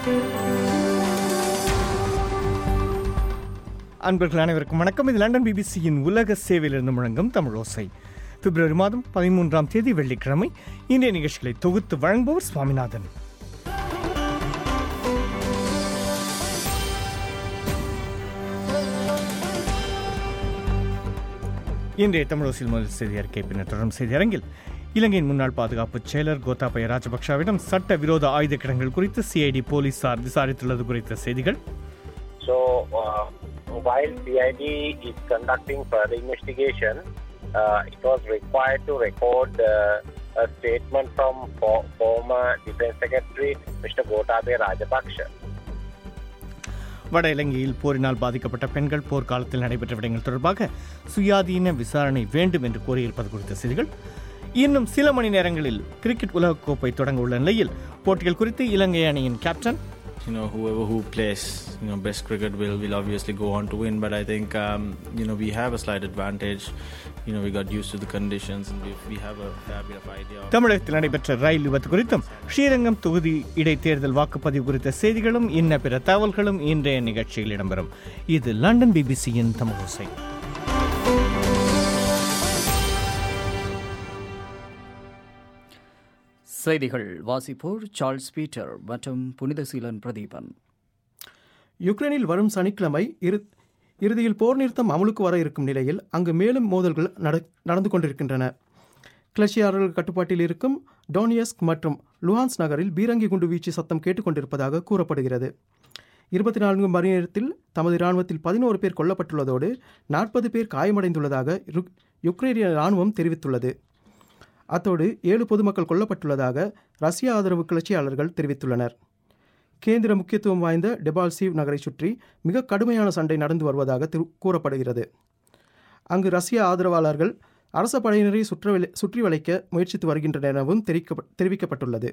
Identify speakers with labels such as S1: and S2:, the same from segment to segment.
S1: அன்பர்கள் அனைவருக்கும் வணக்கம் இது லண்டன் பிபிசியின் உலக சேவையிலிருந்து முழங்கும் தமிழ் ஓசை பிப்ரவரி மாதம் பதிமூன்றாம் தேதி வெள்ளிக்கிழமை இன்றைய நிகழ்ச்சிகளை தொகுத்து வழங்குபவர் சுவாமிநாதன் இன்றைய தமிழோசில் முதல் செய்தி அறிக்கை பின்னர் தொடரும் செய்தி அரங்கில் இலங்கையின் முன்னாள் பாதுகாப்பு செயலர் கோத்தாபய ராஜபக்ஷவிடம் சட்ட விரோத ஆயுத கிடங்குகள் குறித்து சிஐடி போலீசார் விசாரித்துள்ளது குறித்த செய்திகள்
S2: So, uh, while CID is conducting further investigation, uh, it was required to record uh, a statement from for, former Defense Secretary Mr. Gotabaya Rajapaksa.
S1: வட இலங்கையில் போரினால் பாதிக்கப்பட்ட பெண்கள் போர்க்காலத்தில் நடைபெற்ற விடயங்கள் தொடர்பாக சுயாதீன விசாரணை வேண்டும் என்று கோரியிருப்பது குறித்த செய்திகள் இன்னும் சில மணி நேரங்களில் கிரிக்கெட் உலகக்கோப்பை தொடங்க உள்ள நிலையில் போட்டிகள் குறித்து இலங்கை அணியின் captain
S3: you know whoever who plays you know best cricket will will obviously go on to win but i think um, you know we have a slight advantage you know we got used to the conditions and we, we have a fair bit of idea of
S1: தமிழகத்தில் நடைபெற்ற ரயில் விபத்து குறித்தும் ஸ்ரீரங்கம் தொகுதி இடைத்தேர்தல் வாக்குப்பதிவு குறித்த செய்திகளும் இன்ன பிற தகவல்களும் இன்றைய நிகழ்ச்சியில் இடம்பெறும் இது லண்டன் பிபிசியின் தமிழோசை
S4: செய்திகள் வாசிப்போர் சார்ல்ஸ் பீட்டர் மற்றும் புனிதசீலன் பிரதீபன்
S5: யுக்ரைனில் வரும் சனிக்கிழமை இறு இறுதியில் போர் நிறுத்தம் அமலுக்கு வர இருக்கும் நிலையில் அங்கு மேலும் மோதல்கள் நட நடந்து கொண்டிருக்கின்றன கிளர்ச்சியாளர்கள் கட்டுப்பாட்டில் இருக்கும் டோனியஸ்க் மற்றும் லுஹான்ஸ் நகரில் பீரங்கி குண்டு வீச்சு சத்தம் கேட்டுக்கொண்டிருப்பதாக கூறப்படுகிறது இருபத்தி நான்கு மணி நேரத்தில் தமது இராணுவத்தில் பதினோரு பேர் கொல்லப்பட்டுள்ளதோடு நாற்பது பேர் காயமடைந்துள்ளதாக யுக்- யுக்ரைனிய இராணுவம் தெரிவித்துள்ளது அத்தோடு ஏழு பொதுமக்கள் கொல்லப்பட்டுள்ளதாக ரஷ்ய ஆதரவு கிளர்ச்சியாளர்கள் தெரிவித்துள்ளனர் கேந்திர முக்கியத்துவம் வாய்ந்த டெபால்சீவ் நகரை சுற்றி மிக கடுமையான சண்டை நடந்து வருவதாக திரு- கூறப்படுகிறது அங்கு ரஷ்ய ஆதரவாளர்கள் அரச படையினரை சுற்ற சுற்றி வளைக்க முயற்சித்து வருகின்றனர் எனவும் தெரிவிக்க தெரிவிக்கப்பட்டுள்ளது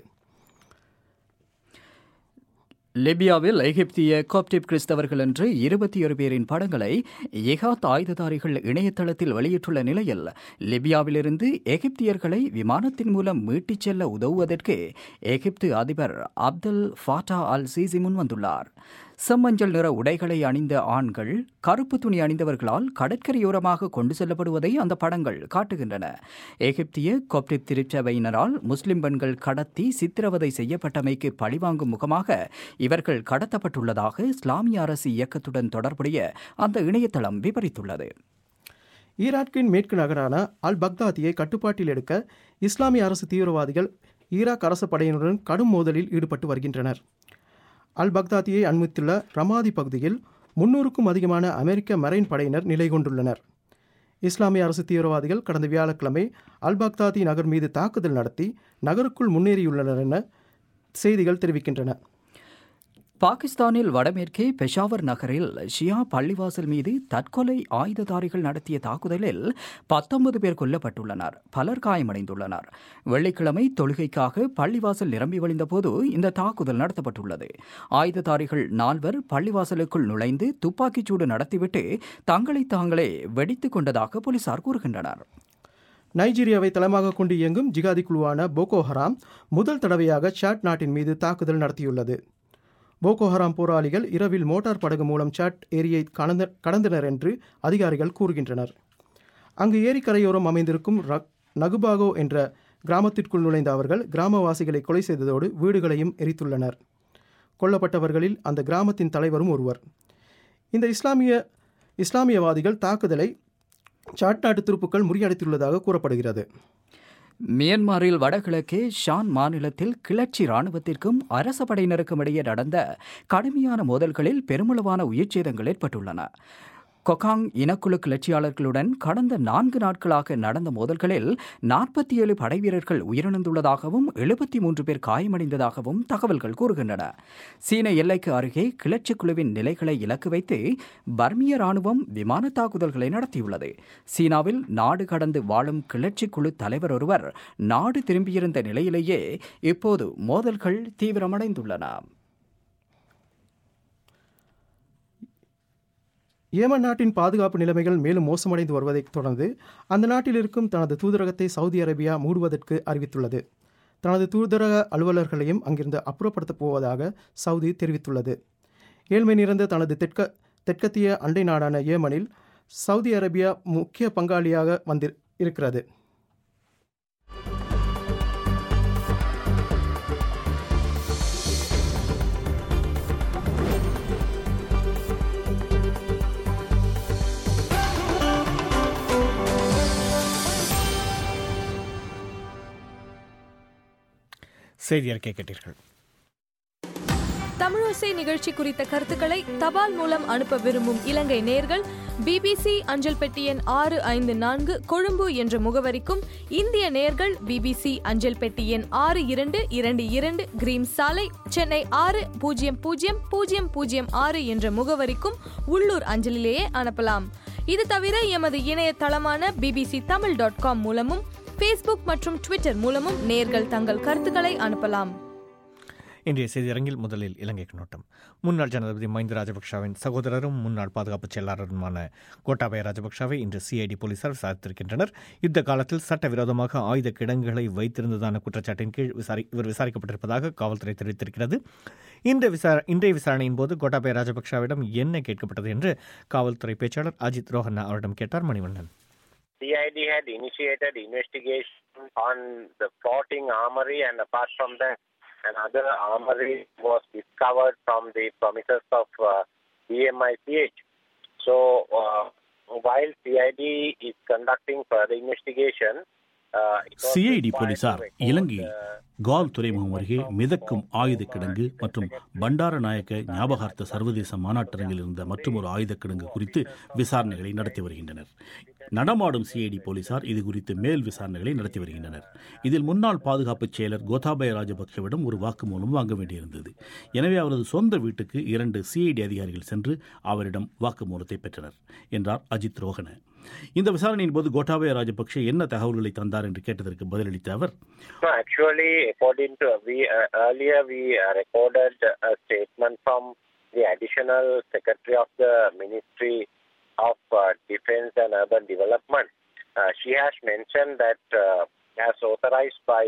S4: லிபியாவில் எகிப்திய கோப்டிப் கிறிஸ்தவர்கள் என்று இருபத்தி ஒரு பேரின் படங்களை எகாத் ஆயுததாரிகள் இணையதளத்தில் வெளியிட்டுள்ள நிலையில் லிபியாவிலிருந்து எகிப்தியர்களை விமானத்தின் மூலம் மீட்டிச் செல்ல உதவுவதற்கு எகிப்து அதிபர் அப்துல் ஃபாட்டா அல் சீசி முன்வந்துள்ளார் செம்மஞ்சள் நிற உடைகளை அணிந்த ஆண்கள் கருப்பு துணி அணிந்தவர்களால் கடற்கரையோரமாக கொண்டு செல்லப்படுவதை அந்த படங்கள் காட்டுகின்றன எகிப்திய கொப்டிப் திருச்சபையினரால் முஸ்லிம் பெண்கள் கடத்தி சித்திரவதை செய்யப்பட்டமைக்கு பழிவாங்கும் முகமாக இவர்கள் கடத்தப்பட்டுள்ளதாக இஸ்லாமிய அரசு இயக்கத்துடன் தொடர்புடைய அந்த இணையதளம் விவரித்துள்ளது
S5: ஈராக்கின் மேற்கு நகரான அல் பக்தாதியை கட்டுப்பாட்டில் எடுக்க இஸ்லாமிய அரசு தீவிரவாதிகள் ஈராக் அரசு படையினருடன் கடும் மோதலில் ஈடுபட்டு வருகின்றனர் அல் பக்தாதியை அண்மித்துள்ள ரமாதி பகுதியில் முன்னூறுக்கும் அதிகமான அமெரிக்க மரைன் படையினர் நிலை கொண்டுள்ளனர் இஸ்லாமிய அரசு தீவிரவாதிகள் கடந்த வியாழக்கிழமை அல் பக்தாதி நகர் மீது தாக்குதல் நடத்தி நகருக்குள் முன்னேறியுள்ளனர் என செய்திகள் தெரிவிக்கின்றன
S4: பாகிஸ்தானில் வடமேற்கே பெஷாவர் நகரில் ஷியா பள்ளிவாசல் மீது தற்கொலை ஆயுததாரிகள் நடத்திய தாக்குதலில் பத்தொன்பது பேர் கொல்லப்பட்டுள்ளனர் பலர் காயமடைந்துள்ளனர் வெள்ளிக்கிழமை தொழுகைக்காக பள்ளிவாசல் நிரம்பி வழிந்தபோது இந்த தாக்குதல் நடத்தப்பட்டுள்ளது ஆயுததாரிகள் நால்வர் பள்ளிவாசலுக்குள் நுழைந்து துப்பாக்கிச்சூடு நடத்திவிட்டு தங்களை தாங்களே வெடித்துக் கொண்டதாக போலீசார் கூறுகின்றனர்
S5: நைஜீரியாவை தளமாக கொண்டு இயங்கும் ஜிகாதி குழுவான போகோ ஹராம் முதல் தடவையாக சாட் நாட்டின் மீது தாக்குதல் நடத்தியுள்ளது போகோ ஹராம் போராளிகள் இரவில் மோட்டார் படகு மூலம் சாட் ஏரியை கடந்த கடந்தனர் என்று அதிகாரிகள் கூறுகின்றனர் அங்கு ஏரிக்கரையோரம் அமைந்திருக்கும் ர- நகுபாகோ என்ற கிராமத்திற்குள் நுழைந்த அவர்கள் கிராமவாசிகளை கொலை செய்ததோடு வீடுகளையும் எரித்துள்ளனர் கொல்லப்பட்டவர்களில் அந்த கிராமத்தின் தலைவரும் ஒருவர் இந்த இஸ்லாமிய இஸ்லாமியவாதிகள் தாக்குதலை சாட் நாட்டு துருப்புக்கள் முறியடித்துள்ளதாக கூறப்படுகிறது
S4: மியான்மரில் வடகிழக்கே ஷான் மாநிலத்தில் கிளர்ச்சி ராணுவத்திற்கும் அரச படையினருக்கும் இடையே நடந்த கடுமையான மோதல்களில் பெருமளவான உயிர்ச்சேதங்கள் ஏற்பட்டுள்ளன கொகாங் இனக்குழு கிளர்ச்சியாளர்களுடன் கடந்த நான்கு நாட்களாக நடந்த மோதல்களில் நாற்பத்தி ஏழு படைவீரர்கள் உயிரிழந்துள்ளதாகவும் எழுபத்தி மூன்று பேர் காயமடைந்ததாகவும் தகவல்கள் கூறுகின்றன சீன எல்லைக்கு அருகே கிளர்ச்சி குழுவின் நிலைகளை இலக்கு வைத்து பர்மிய ராணுவம் விமான தாக்குதல்களை நடத்தியுள்ளது சீனாவில் நாடு கடந்து வாழும் கிளர்ச்சி குழு தலைவர் ஒருவர் நாடு திரும்பியிருந்த நிலையிலேயே இப்போது மோதல்கள் தீவிரமடைந்துள்ளன
S5: ஏமன் நாட்டின் பாதுகாப்பு நிலைமைகள் மேலும் மோசமடைந்து வருவதைத் தொடர்ந்து அந்த நாட்டில் இருக்கும் தனது தூதரகத்தை சவுதி அரேபியா மூடுவதற்கு அறிவித்துள்ளது தனது தூதரக அலுவலர்களையும் அங்கிருந்து அப்புறப்படுத்தப் போவதாக சவுதி தெரிவித்துள்ளது ஏழ்மை நிறைந்த தனது தெற்க தெற்கத்திய அண்டை நாடான ஏமனில் சவுதி அரேபியா முக்கிய பங்காளியாக வந்து இருக்கிறது
S1: செய்தி அறிக்கை கேட்டீர்கள்
S6: தமிழோசை நிகழ்ச்சி குறித்த கருத்துக்களை தபால் மூலம் அனுப்ப விரும்பும் இலங்கை நேர்கள் பிபிசி அஞ்சல் பெட்டி எண் ஆறு ஐந்து நான்கு கொழும்பு என்ற முகவரிக்கும் இந்திய நேர்கள் பிபிசி அஞ்சல் பெட்டி எண் ஆறு இரண்டு இரண்டு இரண்டு கிரீம் சாலை சென்னை ஆறு பூஜ்ஜியம் பூஜ்ஜியம் பூஜ்ஜியம் பூஜ்ஜியம் ஆறு என்ற முகவரிக்கும் உள்ளூர் அஞ்சலிலேயே அனுப்பலாம் இது தவிர எமது இணையதளமான பிபிசி தமிழ் டாட் காம் மூலமும் ஃபேஸ்புக் மற்றும் ட்விட்டர் மூலமும் நேர்கள் தங்கள் கருத்துக்களை அனுப்பலாம்
S1: இன்றைய செய்தியரங்கில் முதலில் இலங்கை கண்ணோட்டம் முன்னாள் ஜனாதிபதி மஹிந்த ராஜபக்ஷவின் சகோதரரும் முன்னாள் பாதுகாப்பு செயலாளருமான கோட்டாபய ராஜபக்ஷவை இன்று சிஐடி போலீசார் விசாரித்திருக்கின்றனர் யுத்த காலத்தில் சட்டவிரோதமாக ஆயுத கிடங்குகளை வைத்திருந்ததான குற்றச்சாட்டின் கீழ் விசாரி இவர் விசாரிக்கப்பட்டிருப்பதாக காவல்துறை தெரிவித்திருக்கிறது இந்த விசார இன்றைய விசாரணையின் போது கோட்டாபய ராஜபக்ஷவிடம் என்ன கேட்கப்பட்டது என்று காவல்துறை பேச்சாளர் அஜித் ரோஹன்னா அவரிடம் கேட்டார் Manivannan
S2: CID had initiated investigation on the floating armory and apart from that, another armory was discovered from the premises of uh, BMICH. So, uh, while CID is conducting further investigation, uh, it was
S7: CID
S2: required to
S7: போலீசார்
S2: record,
S7: இலங்கையில்
S2: uh,
S7: Galle துறைமுகம் அருகே மிதக்கும் ஆயுத கிடங்கு மற்றும் பண்டாரநாயக்க ஞாபகார்த்த சர்வதேச மாநாட்டரங்கில் இருந்த மற்றொரு ஆயுத கிடங்கு குறித்து விசாரணைகளை நடத்தி வருகின்றனர் நடமாடும் சிஐடி போலீசார் இது குறித்து மேல் விசாரணைகளை நடத்தி வருகின்றனர் இதில் முன்னாள் பாதுகாப்பு செயலர் கோத்தாபய ராஜபக்சவிடம் ஒரு வாக்குமூலம் வாங்க வேண்டியிருந்தது எனவே அவரது சொந்த வீட்டுக்கு இரண்டு சிஐடி அதிகாரிகள் சென்று அவரிடம் வாக்குமூலத்தை பெற்றனர் என்றார் அஜித் ரோஹன இந்த விசாரணையின் போது கோட்டாபய ராஜபக்ஷ என்ன தகவல்களை தந்தார் என்று கேட்டதற்கு பதிலளித்த அவர்
S2: No, actually, according to we uh, earlier we uh, recorded a statement from the additional secretary of the Ministry of uh, Defense and Urban Development. Uh, she has mentioned that, uh, as authorized by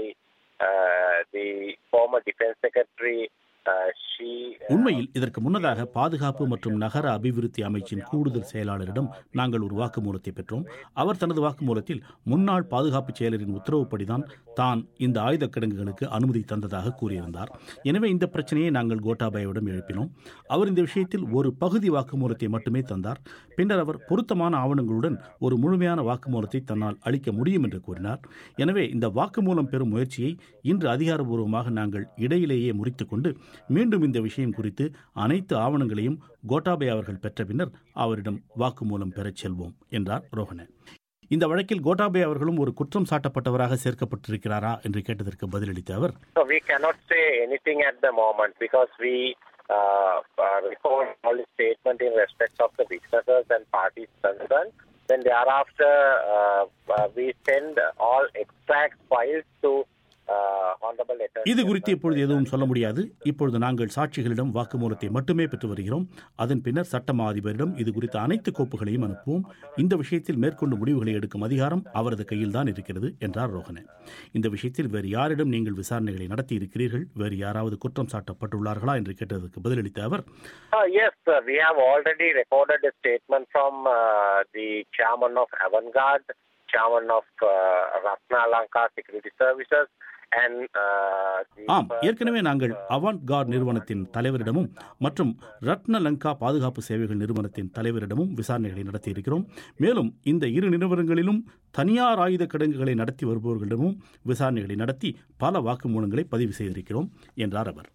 S2: uh, the former Defense Secretary, uh, she. Uh,
S7: உண்மையில் இதற்கு முன்னதாக பாதுகாப்பு மற்றும் நகர அபிவிருத்தி அமைச்சின் கூடுதல் செயலாளரிடம் நாங்கள் ஒரு வாக்குமூலத்தை பெற்றோம் அவர் தனது வாக்குமூலத்தில் முன்னாள் பாதுகாப்பு செயலரின் உத்தரவுப்படிதான் தான் இந்த ஆயுத கிடங்குகளுக்கு அனுமதி தந்ததாக கூறியிருந்தார் எனவே இந்த பிரச்சனையை நாங்கள் கோட்டாபாயாவிடம் எழுப்பினோம் அவர் இந்த விஷயத்தில் ஒரு பகுதி வாக்குமூலத்தை மட்டுமே தந்தார் பின்னர் அவர் பொருத்தமான ஆவணங்களுடன் ஒரு முழுமையான வாக்குமூலத்தை தன்னால் அளிக்க முடியும் என்று கூறினார் எனவே இந்த வாக்குமூலம் பெறும் முயற்சியை இன்று அதிகாரப்பூர்வமாக நாங்கள் இடையிலேயே முறித்துக்கொண்டு மீண்டும் இந்த விஷயம் குறித்து அனைத்து ஆவணங்களையும் கோட்டாபய அவர்கள் பெற்ற பின்னர் அவரிடம் வாக்குமூலம் பெறச் செல்வோம் என்றார் ரோஹன இந்த வழக்கில் கோட்டாபய அவர்களும் ஒரு குற்றம் சாட்டப்பட்டவராக சேர்க்கப்பட்டிருக்கிறாரா என்று கேட்டதற்கு பதிலளித்த அவர்
S2: So we cannot say anything at the moment because we uh, uh, record all the statement in respect of the witnesses and parties concerned. Then thereafter, uh, uh, we send all extract files to uh, Honorable Letter.
S7: இது குறித்து இப்பொழுது எதுவும் சொல்ல முடியாது இப்பொழுது நாங்கள் சாட்சிகளிடம் வாக்குமூலத்தை மட்டுமே பெற்று வருகிறோம் அதன் பின்னர் சட்டமா அதிபரிடம் இது குறித்த அனைத்து கோப்புகளையும் அனுப்புவோம் இந்த விஷயத்தில் மேற்கொண்டு முடிவுகளை எடுக்கும் அதிகாரம் அவரது கையில் தான் இருக்கிறது என்றார் ரோஹன இந்த விஷயத்தில் வேறு யாரிடம் நீங்கள் விசாரணைகளை நடத்தி இருக்கிறீர்கள் வேறு யாராவது குற்றம் சாட்டப்பட்டுள்ளார்களா என்று கேட்டதற்கு பதிலளித்த அவர்
S2: Uh, yes, sir. we have already recorded a statement from uh, the chairman of Avantgarde, chairman of uh, Ratna Lanka Security Services, and uh, the
S7: ஆம் ஏற்கனவே நாங்கள் அவான்ட் கார்ட் நிறுவனத்தின் தலைவரிடமும் மற்றும் ரத்ன லங்கா பாதுகாப்பு சேவைகள் நிறுவனத்தின் தலைவரிடமும் விசாரணைகளை நடத்தியிருக்கிறோம் மேலும் இந்த இரு நிறுவனங்களிலும் தனியார் ஆயுத கிடங்குகளை நடத்தி வருபவர்களிடமும் விசாரணைகளை நடத்தி பல வாக்குமூலங்களை பதிவு செய்திருக்கிறோம் என்றார் அவர்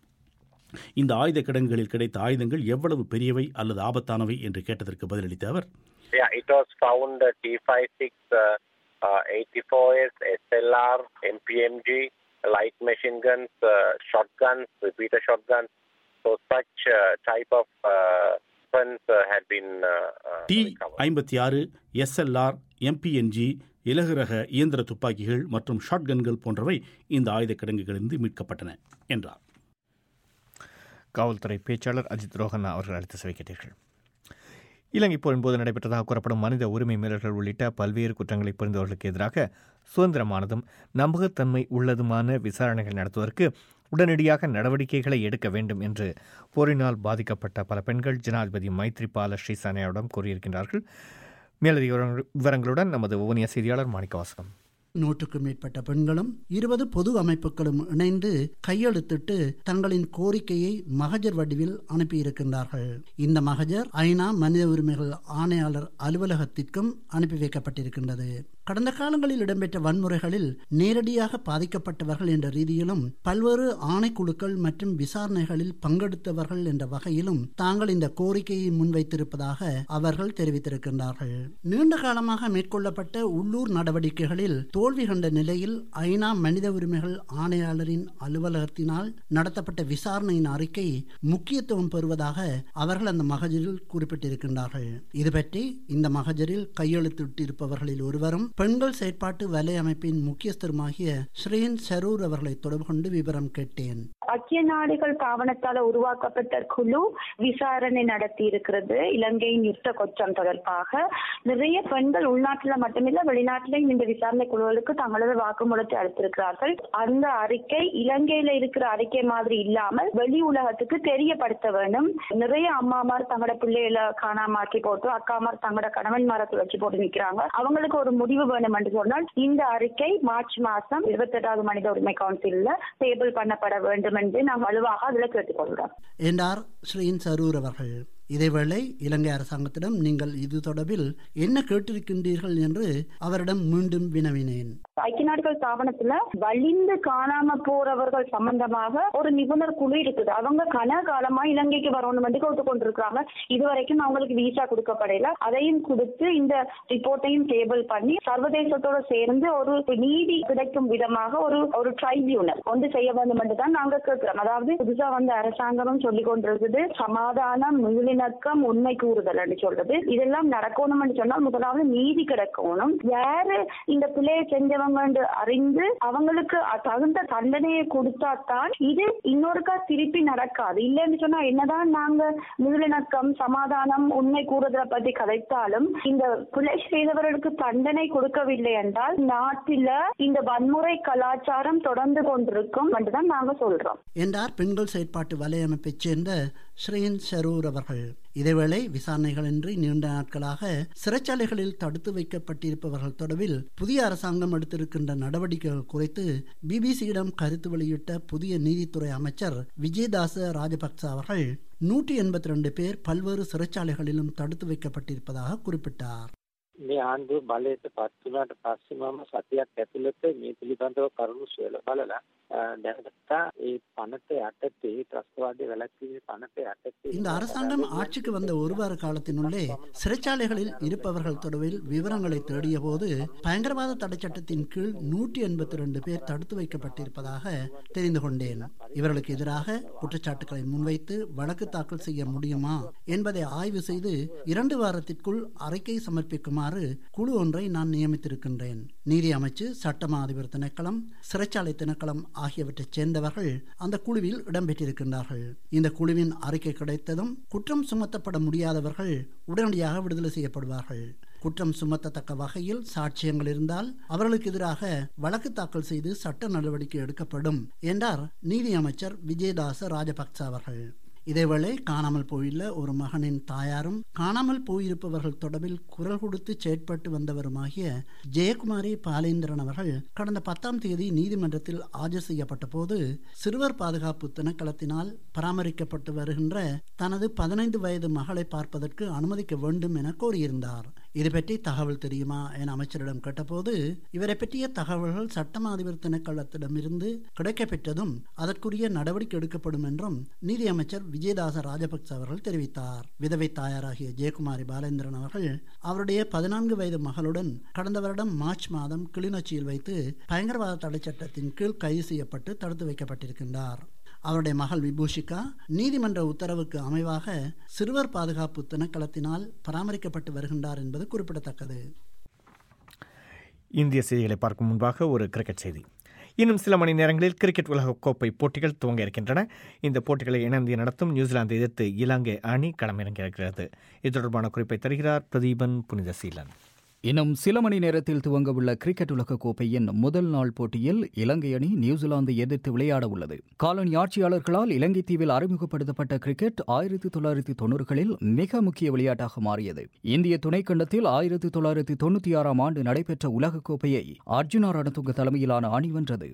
S7: இந்த ஆயுத கிடங்குகளில் கிடைத்த ஆயுதங்கள் எவ்வளவு பெரியவை அல்லது ஆபத்தானவை என்று கேட்டதற்கு பதிலளித்த அவர்
S2: Yeah, it was found uh, T56, uh, uh, 84S, SLR, MPMG, light machine guns, uh, shotguns, repeater shotguns. So such uh, type of uh, weapons uh, had been uh, uh,
S7: the
S2: recovered.
S7: ஐம்பத்தி ஆறு SLR எம்பிஎன்ஜி இலகு ரக இயந்திர துப்பாக்கிகள் மற்றும் ஷாட்கன்கள் போன்றவை இந்த ஆயுத கிடங்குகளிலிருந்து மீட்கப்பட்டன என்றார்
S1: காவல்துறை பேச்சாளர் அஜித் ரோஹன்னா அவர்கள் அளித்த செவி கேட்டீர்கள் இலங்கை போரின் போது நடைபெற்றதாக கூறப்படும் மனித உரிமை மீறல்கள் உள்ளிட்ட பல்வேறு குற்றங்களை புரிந்தவர்களுக்கு எதிராக சுதந்திரமானதும் நம்பகத்தன்மை உள்ளதுமான விசாரணைகள் நடத்துவதற்கு உடனடியாக நடவடிக்கைகளை எடுக்க வேண்டும் என்று போரினால் பாதிக்கப்பட்ட பல பெண்கள் ஜனாதிபதி மைத்ரிபால ஸ்ரீசானியாவிடம் கூறியிருக்கின்றார்கள் மேலதிக விவரங்கள்- விவரங்களுடன் நமது ஒவ்வொனிய செய்தியாளர் மாணிக்கவாசகம்
S8: நூற்றுக்கும் மேற்பட்ட பெண்களும் இருபது பொது அமைப்புகளும் இணைந்து கையெழுத்திட்டு தங்களின் கோரிக்கையை மகஜர் வடிவில் அனுப்பியிருக்கின்றார்கள் இந்த மகஜர் ஐநா மனித உரிமைகள் ஆணையாளர் அலுவலகத்திற்கும் அனுப்பி வைக்கப்பட்டிருக்கின்றது கடந்த காலங்களில் இடம்பெற்ற வன்முறைகளில் நேரடியாக பாதிக்கப்பட்டவர்கள் என்ற ரீதியிலும் பல்வேறு ஆணைக்குழுக்கள் மற்றும் விசாரணைகளில் பங்கெடுத்தவர்கள் என்ற வகையிலும் தாங்கள் இந்த கோரிக்கையை முன்வைத்திருப்பதாக அவர்கள் தெரிவித்திருக்கின்றார்கள் நீண்ட காலமாக மேற்கொள்ளப்பட்ட உள்ளூர் நடவடிக்கைகளில் தோல்வி கண்ட நிலையில் ஐநா மனித உரிமைகள் ஆணையாளரின் அலுவலகத்தினால் நடத்தப்பட்ட விசாரணையின் அறிக்கை முக்கியத்துவம் பெறுவதாக அவர்கள் அந்த மகஜரில் குறிப்பிட்டிருக்கின்றார்கள் இது பற்றி இந்த மகஜரில் கையெழுத்திட்டிருப்பவர்களில் ஒருவரும் பெண்கள் செயற்பாட்டு வலை அமைப்பின் முக்கியஸ்தருமாகிய ஸ்ரீன் சரூர் அவர்களை தொடர்பு கொண்டு விவரம் கேட்டேன்
S9: ஐக்கிய நாடுகள் தாவனத்தால உருவாக்கப்பட்ட குழு விசாரணை நடத்தி இருக்கிறது இலங்கையின் யுத்த குற்றம் தொடர்பாக நிறைய பெண்கள் உள்நாட்டுல மட்டுமில்ல வெளிநாட்டிலையும் இந்த விசாரணை குழுக்களுக்கு தங்களது வாக்குமூலத்தை அளித்திருக்கிறார்கள் அந்த அறிக்கை இலங்கையில இருக்கிற அறிக்கை மாதிரி இல்லாமல் வெளி உலகத்துக்கு தெரியப்படுத்த வேண்டும் நிறைய அம்மாமார் தங்களோட பிள்ளைகளை காணாமாக்கி போட்டு அக்காமார் தங்களோட கணவன்மாரத்தை வச்சு போட்டு நிக்கிறாங்க அவங்களுக்கு ஒரு முடிவு வேணும் என்று சொன்னால் இந்த அறிக்கை மார்ச் மாசம் இருபத்தி எட்டாவது மனித உரிமை கவுன்சில்ல டேபிள் பண்ணப்பட வேண்டும் என்று நாம் வலுவாக அதுல கேட்டுக்கொள்கிறோம்
S8: என்றார் ஸ்ரீன் சரூர் அவர்கள் இதேவேளை இலங்கை அரசாங்கத்திடம் நீங்கள் இது தொடர்பில் என்ன கேட்டிருக்கின்றீர்கள் என்று அவரிடம் மீண்டும் வினவினேன்
S9: ஐக்கிய நாடுகள் ஸ்தாபனத்துல வலிந்து காணாம போறவர்கள் சம்பந்தமாக ஒரு நிபுணர் குழு இருக்குது அவங்க கன காலமா இலங்கைக்கு வரணும் வந்து கொடுத்து கொண்டிருக்காங்க இதுவரைக்கும் அவங்களுக்கு விசா கொடுக்கப்படல அதையும் கொடுத்து இந்த ரிப்போர்ட்டையும் டேபிள் பண்ணி சர்வதேசத்தோட சேர்ந்து ஒரு நீதி கிடைக்கும் விதமாக ஒரு ஒரு ட்ரைபியூனல் ஒன்று செய்ய வேண்டும் என்று தான் நாங்க கேட்கிறோம் அதாவது புதுசா வந்த அரசாங்கமும் சொல்லி கொண்டிருக்குது சமாதானம் நல்லிணக்கம் உண்மை கூறுதல் என்று சொல்றது இதெல்லாம் நடக்கணும்னு சொன்னால் முதலாவது நீதி கிடைக்கணும் யாரு இந்த பிள்ளையை செஞ்சவங்க என்று அறிந்து அவங்களுக்கு அ- தகுந்த தண்டனையை கொடுத்தா தான் இது இன்னொருக்கா திருப்பி நடக்காது இல்லைன்னு சொன்னா என்னதான் நாங்க நல்லிணக்கம் சமாதானம் உண்மை கூறுதலை பத்தி கதைத்தாலும் இந்த பிள்ளை செய்தவர்களுக்கு தண்டனை கொடுக்கவில்லை என்றால் நாட்டில இந்த வன்முறை கலாச்சாரம் தொடர்ந்து கொண்டிருக்கும் என்றுதான் நாங்க சொல்றோம்
S8: என்றார் பெண்கள் செயற்பாட்டு வலையமைப்பைச் சேர்ந்த ஸ்ரீன் ஷரூர் அவர்கள் இதேவேளை விசாரணைகளின்றி நீண்ட நாட்களாக சிறைச்சாலைகளில் தடுத்து வைக்கப்பட்டிருப்பவர்கள் தொடர்பில் புதிய அரசாங்கம் எடுத்திருக்கின்ற நடவடிக்கைகள் குறித்து பிபிசியிடம் கருத்து வெளியிட்ட புதிய நீதித்துறை அமைச்சர் விஜயதாச ராஜபக்ச அவர்கள் நூற்றி எண்பத்தி ரெண்டு பேர் பல்வேறு சிறைச்சாலைகளிலும் தடுத்து வைக்கப்பட்டிருப்பதாக குறிப்பிட்டார்
S2: මේ ආණ්ඩුව බලයට පත් වුණාට පස්සේ මම සතියක් ඇතුළත මේ පිළිබඳව කරුණු සොයලා බලලා අ, දැනගත්තා ඒ පනත යටතේ ත්‍රස්තවාදී වැළැක්වීමේ පනත යටතේ
S8: இந்த அரசாங்கம் ஆட்சிக்கு வந்த ஒரு வார காலத்தினுள்ளே சிறைச்சாலைகளில் இருப்பவர்கள் தொடர்பில் விவரங்களை தேடிய போது பயங்கரவாத தடை சட்டத்தின் கீழ் நூற்றி எண்பத்தி ரெண்டு பேர் தடுத்து வைக்கப்பட்டிருப்பதாக தெரிந்து கொண்டேன் இவர்களுக்கு எதிராக குற்றச்சாட்டுகளை முன்வைத்து வழக்கு தாக்கல் செய்ய முடியுமா என்பதை ஆய்வு செய்து இரண்டு வாரத்திற்குள் அறிக்கை சமர்ப்பிக்குமாறு குழு ஒன்றை நான் நியமித்திருக்கின்றேன் நீதி அமைச்சு சட்டமா அதிபர் திணைக்களம் சிறைச்சாலை திணைக்களம் ஆகியவற்றைச் சேர்ந்தவர்கள் அந்த குழுவில் இடம்பெற்றிருக்கின்றார்கள் இந்த குழுவின் அறிக்கை கிடைத்ததும் குற்றம் சுமத்தப்பட முடியாதவர்கள் உடனடியாக விடுதலை செய்யப்படுவார்கள் குற்றம் சுமத்தத்தக்க வகையில் சாட்சியங்கள் இருந்தால் அவர்களுக்கு எதிராக வழக்கு தாக்கல் செய்து சட்ட நடவடிக்கை எடுக்கப்படும் என்றார் நீதி அமைச்சர் விஜயதாச ராஜபக்ச அவர்கள் இதேவேளை காணாமல் போயுள்ள ஒரு மகனின் தாயாரும் காணாமல் போயிருப்பவர்கள் தொடர்பில் குரல் கொடுத்து செயற்பட்டு வந்தவருமாகிய ஜெயக்குமாரி பாலேந்திரன் அவர்கள் கடந்த பத்தாம் தேதி நீதிமன்றத்தில் ஆஜர் செய்யப்பட்ட போது சிறுவர் பாதுகாப்பு திணைக்களத்தினால் பராமரிக்கப்பட்டு வருகின்ற தனது பதினைந்து வயது மகளை பார்ப்பதற்கு அனுமதிக்க வேண்டும் என கோரியிருந்தார் இது பற்றி தகவல் தெரியுமா என அமைச்சரிடம் கேட்டபோது இவரை பற்றிய தகவல்கள் சட்டமா அதிபர் திணைக்களத்திடமிருந்து கிடைக்கப்பெற்றதும் அதற்குரிய நடவடிக்கை எடுக்கப்படும் என்றும் நீதியமைச்சர் விஜயதாச ராஜபக்ச அவர்கள் தெரிவித்தார் விதவை தாயாராகிய ஜெயக்குமாரி பாலேந்திரன் அவர்கள் அவருடைய பதினான்கு வயது மகளுடன் கடந்த வருடம் மார்ச் மாதம் கிளிநொச்சியில் வைத்து பயங்கரவாத தடை சட்டத்தின் கீழ் கைது செய்யப்பட்டு தடுத்து வைக்கப்பட்டிருக்கின்றார் அவருடைய மகள் விபூஷிகா நீதிமன்ற உத்தரவுக்கு அமைவாக சிறுவர் பாதுகாப்பு திணைக்களத்தினால் பராமரிக்கப்பட்டு வருகின்றார் என்பது குறிப்பிடத்தக்கது
S1: இந்திய செய்திகளை பார்க்கும் முன்பாக ஒரு கிரிக்கெட் செய்தி இன்னும் சில மணி நேரங்களில் கிரிக்கெட் உலகக் கோப்பை போட்டிகள் துவங்க இருக்கின்றன இந்த போட்டிகளை இணைந்து நடத்தும் நியூசிலாந்து எதிர்த்து இலங்கை அணி களமிறங்கியிருக்கிறது இது தொடர்பான குறிப்பை தருகிறார் பிரதீபன் புனிதசீலன்
S4: இன்னும் சில மணி நேரத்தில் துவங்கவுள்ள கிரிக்கெட் உலகக் கோப்பையின் முதல் நாள் போட்டியில் இலங்கை அணி நியூசிலாந்தை எதிர்த்து விளையாட உள்ளது காலனி ஆட்சியாளர்களால் இலங்கை தீவில் அறிமுகப்படுத்தப்பட்ட கிரிக்கெட் ஆயிரத்தி தொள்ளாயிரத்தி தொன்னூறுகளில் மிக முக்கிய விளையாட்டாக மாறியது இந்திய துணைக்கண்டத்தில் ஆயிரத்தி தொள்ளாயிரத்தி தொண்ணூற்றி ஆறாம் ஆண்டு நடைபெற்ற உலகக் கோப்பையை அர்ஜுனா ரணதுங்க தலைமையிலான அணி வென்றது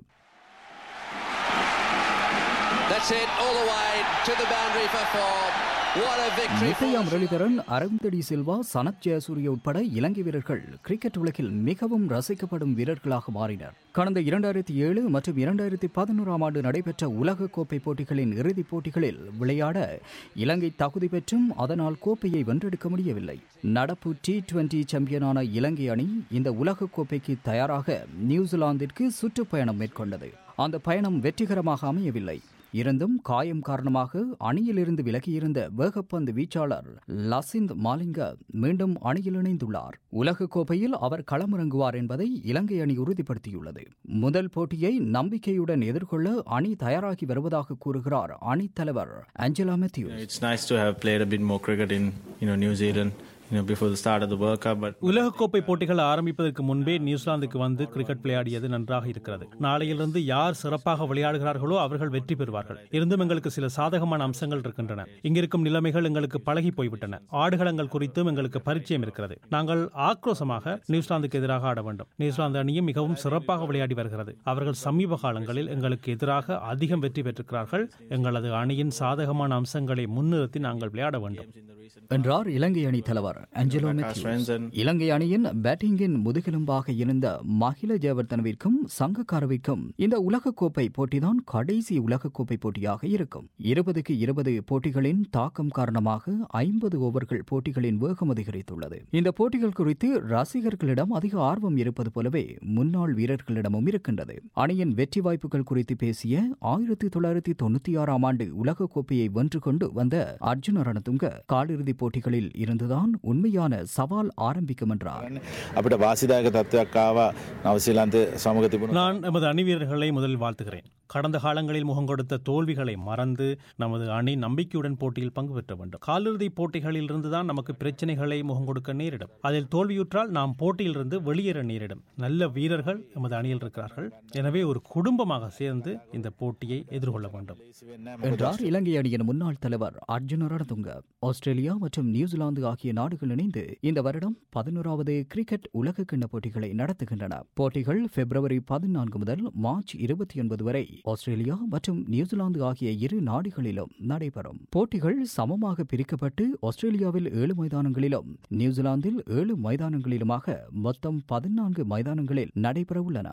S10: That's it, all the way to the boundary for four. What a victory!
S4: Muthiah Muralidharan அரவிந்தடி Silva Sanath Jayasuriya உட்பட இலங்கை வீரர்கள் கிரிக்கெட் உலகில் மிகவும் ரசிக்கப்படும் வீரர்களாக மாறினர் கடந்த இரண்டாயிரத்தி ஏழு மற்றும் இரண்டாயிரத்தி பதினோராம் ஆண்டு நடைபெற்ற உலக கோப்பை போட்டிகளின் இறுதிப் போட்டிகளில் விளையாட இலங்கை தகுதி பெற்றும் அதனால் கோப்பையை வென்றெடுக்க முடியவில்லை நடப்பு டி டுவெண்டி சாம்பியனான இலங்கை அணி இந்த உலக கோப்பைக்கு தயாராக நியூசிலாந்திற்கு சுற்றுப்பயணம் மேற்கொண்டது அந்த பயணம் வெற்றிகரமாக அமையவில்லை இருந்தும் காயம் காரணமாக அணியிலிருந்து விலகியிருந்த வேகப்பந்து வீச்சாளர் லசிந்த் மாலிங்க மீண்டும் அணியில் இணைந்துள்ளார் உலகக் கோப்பையில் அவர் களமிறங்குவார் என்பதை இலங்கை அணி உறுதிப்படுத்தியுள்ளது முதல் போட்டியை நம்பிக்கையுடன் எதிர்கொள்ள அணி தயாராகி வருவதாக கூறுகிறார் அணித் தலைவர் Angelo Mathews
S3: It's nice to have played a bit more cricket in you know New Zealand. You know, before the start of the World Cup, but
S7: உலகக்கோப்பை போட்டிகள் ஆரம்பிப்பதற்கு முன்பே நியூசிலாந்துக்கு வந்து கிரிக்கெட் விளையாடியது நன்றாக இருக்கிறது நாளையிலிருந்து யார் சிறப்பாக விளையாடுகிறார்களோ அவர்கள் வெற்றி பெறுவார்கள் இருந்தும் எங்களுக்கு சில சாதகமான அம்சங்கள் இருக்கின்றன இங்கிருக்கும் நிலைமைகள் எங்களுக்கு பழகி போய்விட்டன ஆடுகளங்கள் குறித்தும் எங்களுக்கு பரிச்சயம் இருக்கிறது நாங்கள் ஆக்ரோஷமாக நியூசிலாந்துக்கு எதிராக ஆட வேண்டும் நியூசிலாந்து அணியும் மிகவும் சிறப்பாக விளையாடி வருகிறது அவர்கள் சமீப காலங்களில் எங்களுக்கு எதிராக அதிகம் வெற்றி பெற்றிருக்கிறார்கள் எங்களது அணியின் சாதகமான அம்சங்களை முன்னிறுத்தி நாங்கள் விளையாட வேண்டும்
S4: என்றார் இலங்கை அணி தலைவர் அஞ்சலோ மேத்யூஸ் இலங்கை அணியின் பேட்டிங்கின் முதுகெலும்பாக இருந்த மகில ஜெயவர்தனவிற்கும் சங்கக்காரவிற்கும் இந்த உலகக்கோப்பை போட்டிதான் கடைசி உலகக்கோப்பை போட்டியாக இருக்கும் இருபதுக்கு இருபது போட்டிகளின் தாக்கம் காரணமாக ஐம்பது ஓவர்கள் போட்டிகளின் வேகம் அதிகரித்துள்ளது இந்த போட்டிகள் குறித்து ரசிகர்களிடம் அதிக ஆர்வம் இருப்பது போலவே முன்னாள் வீரர்களிடமும் இருக்கின்றது அணியின் வெற்றி வாய்ப்புகள் குறித்து பேசிய ஆயிரத்தி தொள்ளாயிரத்தி தொண்ணூத்தி ஆறாம் ஆண்டு உலகக்கோப்பையை வென்று கொண்டு வந்த அர்ஜுன ரணதுங்க காலிறுதிப் போட்டிகளில் இருந்துதான் உண்மையான சவால் ஆரம்பிக்கும் என்றார்
S11: අපිට වාසිදායක තත්ත්වයක් ආවා නවසීලන්ත සමග තිබුණ
S7: நான் எமது அணி வீரர்களை முதலில் வாழ்த்துகிறேன் கடந்த காலங்களில் முகம் கொடுத்த தோல்விகளை மறந்து நமது அணி நம்பிக்கையுடன் போட்டியில் பங்கு பெற்ற வேண்டும் காலிறுதிப் போட்டிகளில் இருந்துதான் நமக்கு பிரச்சனைகளை முகம் கொடுக்க நேரிடும் அதில் தோல்வியுற்றால் நாம் போட்டியிலிருந்து வெளியேற நேரிடும் நல்ல வீரர்கள் எமது அணியில் இருக்கிறார்கள் எனவே ஒரு குடும்பமாக சேர்ந்து இந்த போட்டியை எதிர்கொள்ள வேண்டும்
S4: என்றார் இலங்கை அணியின் முன்னாள் தலைவர் அர்ஜுன ரணதுங்க ஆஸ்திரேலியா மற்றும் நியூசிலாந்து ஆகிய நாடுகள் இணைந்து இந்த வருடம் பதினோராவது கிரிக்கெட் உலக கிண்ண போட்டிகளை நடத்துகின்றன போட்டிகள் பிப்ரவரி பதினான்கு முதல் மார்ச் இருபத்தி ஒன்பது வரை ஆஸ்திரேலியா மற்றும் நியூசிலாந்து ஆகிய இரு நாடுகளிலும் நடைபெறும் போட்டிகள் சமமாக பிரிக்கப்பட்டு ஆஸ்திரேலியாவில் ஏழு மைதானங்களிலும் நியூசிலாந்தில் ஏழு மைதானங்களிலுமாக மொத்தம் பதினான்கு மைதானங்களில் நடைபெறவுள்ளன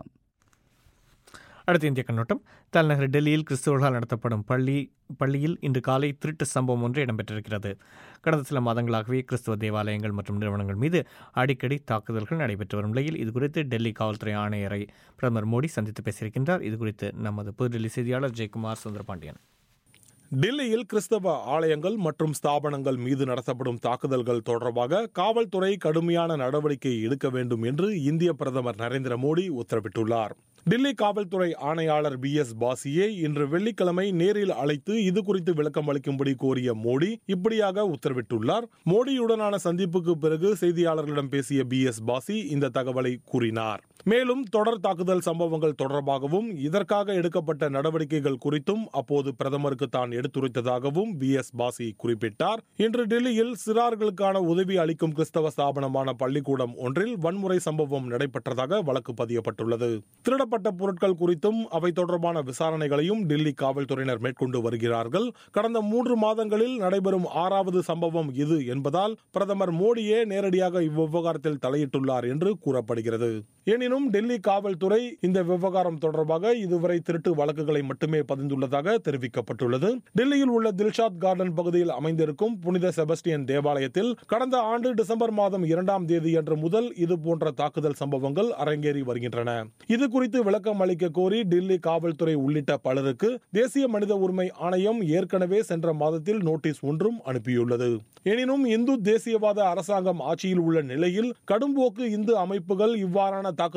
S1: அடுத்த இந்திய கண்ணோட்டம் தலைநகர் டெல்லியில் கிறிஸ்தவர்களால் நடத்தப்படும் பள்ளி பள்ளியில் இன்று காலை திருட்டு சம்பவம் ஒன்று இடம்பெற்றிருக்கிறது கடந்த சில மாதங்களாகவே கிறிஸ்தவ தேவாலயங்கள் மற்றும் நிறுவனங்கள் மீது அடிக்கடி தாக்குதல்கள் நடைபெற்று வரும் நிலையில் இதுகுறித்து டெல்லி காவல்துறை ஆணையரை பிரதமர் மோடி சந்தித்து பேசியிருக்கின்றார் இதுகுறித்து நமது புதுடெல்லி செய்தியாளர் ஜெயக்குமார் சுந்தரபாண்டியன்
S12: டெல்லியில் கிறிஸ்தவ ஆலயங்கள் மற்றும் ஸ்தாபனங்கள் மீது நடத்தப்படும் தாக்குதல்கள் தொடர்பாக காவல்துறை கடுமையான நடவடிக்கை எடுக்க வேண்டும் என்று இந்திய பிரதமர் நரேந்திர மோடி உத்தரவிட்டுள்ளார் டெல்லி காவல்துறை ஆணையாளர் பி எஸ் பாசியை இன்று வெள்ளிக்கிழமை நேரில் அழைத்து இது குறித்து விளக்கம் அளிக்கும்படி கோரிய மோடி இப்படியாக உத்தரவிட்டுள்ளார் மோடியுடனான சந்திப்புக்கு பிறகு செய்தியாளர்களிடம் பேசிய பி எஸ் பாசி இந்த தகவலை கூறினார் மேலும் தொடர் தாக்குதல் சம்பவங்கள் தொடர்பாகவும் இதற்காக எடுக்கப்பட்ட நடவடிக்கைகள் குறித்தும் அப்போது பிரதமருக்கு தான் எடுத்துரைத்ததாகவும் பி எஸ் பாசி குறிப்பிட்டார் இன்று டெல்லியில் சிறார்களுக்கான உதவி அளிக்கும் கிறிஸ்தவ ஸ்தாபனமான பள்ளிக்கூடம் ஒன்றில் வன்முறை சம்பவம் நடைபெற்றதாக வழக்கு பதியப்பட்டுள்ளது திருடப்பட்ட பொருட்கள் குறித்தும் அவை தொடர்பான விசாரணைகளையும் டெல்லி காவல்துறையினர் மேற்கொண்டு வருகிறார்கள் கடந்த மூன்று மாதங்களில் நடைபெறும் ஆறாவது சம்பவம் இது என்பதால் பிரதமர் மோடியே நேரடியாக இவ்விவகாரத்தில் தலையிட்டுள்ளார் என்று கூறப்படுகிறது எனினும் டெல்லி காவல்துறை இந்த விவகாரம் தொடர்பாக இதுவரை திருட்டு வழக்குகளை மட்டுமே பதிந்துள்ளதாக தெரிவிக்கப்பட்டுள்ளது டெல்லியில் உள்ள தில்ஷாத் கார்டன் பகுதியில் அமைந்திருக்கும் புனித செபஸ்டியன் தேவாலயத்தில் கடந்த ஆண்டு டிசம்பர் மாதம் இரண்டாம் தேதியன்று முதல் இது போன்ற தாக்குதல் சம்பவங்கள் அரங்கேறி வருகின்றன இது குறித்து விளக்கம் அளிக்க கோரி டெல்லி காவல்துறை உள்ளிட்ட பலருக்கு தேசிய மனித உரிமை ஆணையம் ஏற்கனவே சென்ற மாதத்தில் நோட்டீஸ் ஒன்றும் அனுப்பியுள்ளது எனினும் இந்து தேசியவாத அரசாங்கம் ஆட்சியில் உள்ள நிலையில் கடும்போக்கு இந்து அமைப்புகள் இவ்வாறான தாக்குதல்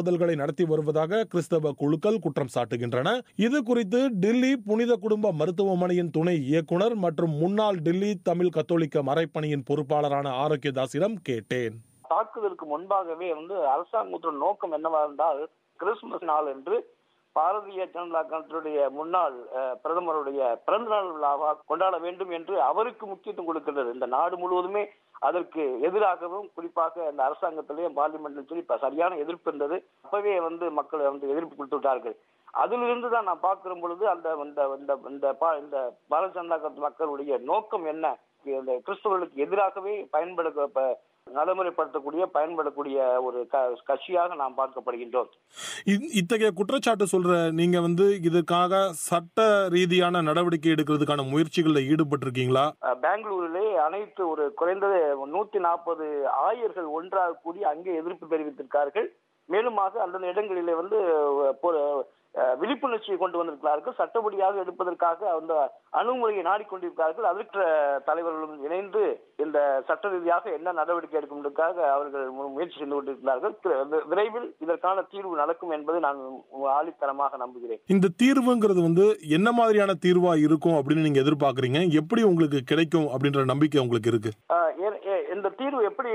S12: தாக்குதல்களை நடத்தி வருவதாக கிறிஸ்தவ குழுக்கள் குற்றம் சாட்டுகின்றன இது குறித்து டில்லி புனித குடும்ப மருத்துவமனையின் துணை இயக்குனர் மற்றும் முன்னாள் டில்லி தமிழ் கத்தோலிக்க மறைப்பணியின் பொறுப்பாளரான ஆரோக்கியதாசிடம் கேட்டேன்
S13: தாக்குதலுக்கு முன்பாகவே வந்து அரசாங்கத்தோட நோக்கம் என்னவா இருந்தால் கிறிஸ்துமஸ் நாள் என்று பாரதிய ஜனதா கட்சியுடைய முன்னாள் அஹ், பிரதமருடைய பிறந்தநாள் விழாவாக கொண்டாட வேண்டும் என்று அவருக்கு முக்கியத்துவம் கொடுக்கின்றது இந்த நாடு முழுவதுமே அதற்கு எதிராகவும் குறிப்பாக இந்த அரசாங்கத்திலேயே பார்லிமெண்ட்ல சொல்லி இப்ப சரியான எதிர்ப்பு இருந்தது அப்பவே வந்து மக்கள் வந்து எதிர்ப்பு கொடுத்து விட்டார்கள் அதிலிருந்து தான் நான் பார்க்கிற பொழுது அந்த இந்த இந்த இந்த பா- இந்த பாரதிய ஜனதா கட்சி மக்களுடைய நோக்கம் என்ன இந்த கிறிஸ்தவர்களுக்கு எதிராகவே பயன்பட ப- நடைமுறைப்படுத்தக்கூடிய பயன்படக்கூடிய ஒரு க- கட்சியாக நாம் பார்க்கப்படுகின்றோம்
S12: இ- இத்தகைய குற்றச்சாட்டு சொல்ற நீங்க வந்து இதற்காக சட்ட ரீதியான நடவடிக்கை எடுக்கிறதுக்கான முயற்சிகளில் ஈடுபட்டிருக்கீங்களா
S13: அஹ், பெங்களூரிலே அனைத்து ஒரு குறைந்தது நூத்தி நாற்பது ஆயர்கள் ஒன்றாக கூடி அங்கே எதிர்ப்பு தெரிவித்திருக்கார்கள் மேலுமாக அந்தந்த இடங்களிலே வந்து அஹ், பொ- அஹ், விழிப்புணர்ச்சியை கொண்டு வந்திருக்கிறார்கள் சட்டப்படியாக எடுப்பதற்கு அந்த அணுகுமுறையை நாடிக்கொண்டிருக்கிறார்கள் அதற்கு தலைவர்களும் இணைந்து இந்த சட்ட ரீதியாக என்ன நடவடிக்கை எடுக்கும்ன்றதுக்காக அவர்கள் மு- முயற்சி செய்து கொண்டிருக்கிறார்கள் வி- விரைவில் இதற்கான தீர்வு நடக்கும் என்பதை நான் ஆழித்தரமாக நம்புகிறேன்
S12: இந்த தீர்வுங்கிறது வந்து என்ன மாதிரியான தீர்வா இருக்கும் அப்படின்னு நீங்க எதிர்பார்க்கறீங்க எப்படி உங்களுக்கு கிடைக்கும் அப்படின்ற நம்பிக்கை உங்களுக்கு இருக்கு
S13: ஆஹ் ஏ- ஏ- இந்த தீர்வு எப்படி